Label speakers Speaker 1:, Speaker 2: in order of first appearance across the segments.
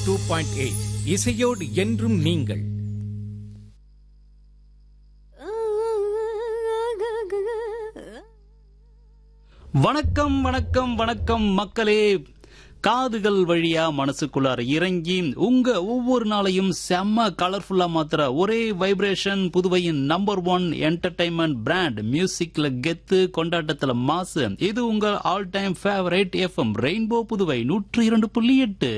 Speaker 1: two point eight இசையோடு என்றும் நீங்கள்
Speaker 2: வணக்கம் வணக்கம் வணக்கம் மக்களே காதுகள் வழியா மனசுக்குள்ளார இறங்கி உங்க ஒவ்வொரு நாளையும் செம்ம கலர்ஃபுல்லா மாத்துற ஒரே வைப்ரேஷன் புதுவையின் நம்பர் ஒன் என்டர்டைன்மெண்ட் பிராண்ட் மியூசிக்ல கெத்து கொண்டாட்டத்துல மாசு இது உங்க all time favourite FM rainbow Puduvai நூற்றி இரண்டு புள்ளி எட்டு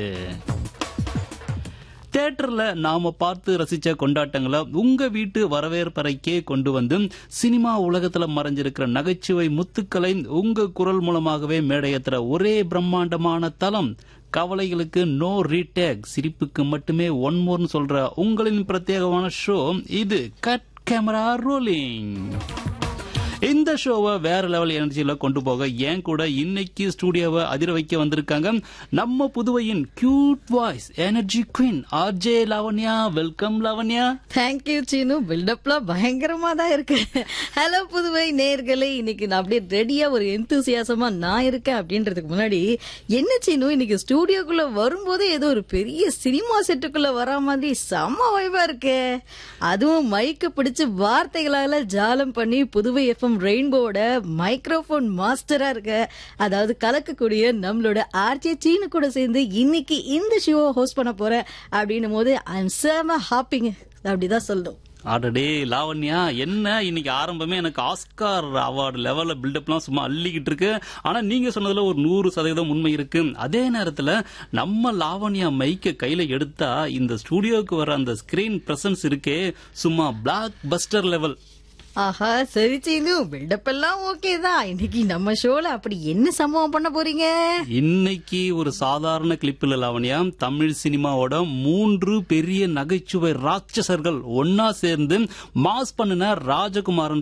Speaker 2: தியேட்டர்ல நாம பார்த்து ரசிச்ச கொண்டாட்டங்களை உங்க வீட்டு வரவேற்பறைக்கே கொண்டு வந்து சினிமா உலகத்துல மறைஞ்சிருக்கிற நகைச்சுவை முத்துக்களை உங்க குரல் மூலமாகவே மேடையேத்துற ஒரே பிரம்மாண்டமான தளம் கவலைகளுக்கு நோ ரீடேக் சிரிப்புக்கு மட்டுமே ஒன் மோர்னு சொல்ற உங்களின் பிரத்யேகமான ஷோ இது கட் கேமரா ரோலிங் இந்த ஷோவை வேற லெவல் எனர்ஜியில கொண்டு போக ஏன் கூட இன்னைக்கு ஸ்டூடியோவை அதிர வைக்க வந்திருக்காங்க நம்ம புதுவையின் cute voice energy queen RJ Lavanya welcome Lavanya
Speaker 3: thank you Seenu பில்டப்லாம் பயங்கரமா தான் இருக்கு ஹலோ புதுவை நேர்களே இன்னைக்கு நான் அப்படியே ரெடியா ஒரு எந்தூசியாசமா நான் இருக்கேன் அப்படின்றதுக்கு முன்னாடி என்ன சீனு இன்னைக்கு ஸ்டூடியோக்குள்ள வரும்போது ஏதோ ஒரு பெரிய சினிமா செட்டுக்குள்ள வரா மாதிரி செம்ம வைபா இருக்கு அதுவும் மைக்க பிடிச்சு வார்த்தைகளால ஜாலம் பண்ணி புதுவை எஃப்எம் ரெயின்போட மைக்ரோஃபோன் மாஸ்டரா இருக்க அதாவது கலக்கக்கூடிய நம்மளோட ஆர்ஜே சீனு கூட சேர்ந்து இன்னைக்கு இந்த ஷோவை ஹோஸ்ட் பண்ண போறேன் அப்படின்னும் போது ஐ எம் செம ஹாப்பிங்க அப்படிதான் சொல்லணும்
Speaker 2: ஆடடே லாவண்யா என்ன இன்னைக்கு ஆரம்பமே எனக்கு ஆஸ்கார் அவார்டு லெவல்ல பில்டப்லாம் சும்மா அள்ளிக்கிட்டு இருக்கு ஆனா நீங்க சொன்னதுல ஒரு நூறு சதவீதம் உண்மை இருக்கு அதே நேரத்துல நம்ம லாவண்யா மைக்க கையில எடுத்தா இந்த ஸ்டூடியோக்கு வர அந்த ஸ்கிரீன் பிரசன்ஸ் இருக்கே சும்மா பிளாக் பஸ்டர் லெவல்
Speaker 3: ஆஹா சரி சீனு பில்டப் எல்லாம் ஓகே தான் இன்னைக்கு நம்ம ஷோல அப்படி என்ன சம்பவம் பண்ண போறீங்க
Speaker 2: இன்னைக்கு ஒரு சாதாரண கிளிப்பில் லாவண்யா தமிழ் சினிமாவோட மூன்று பெரிய நகைச்சுவை ராட்சசர்கள் ஒன்னா சேர்ந்து மாஸ் பண்ணின ராஜகுமாரன்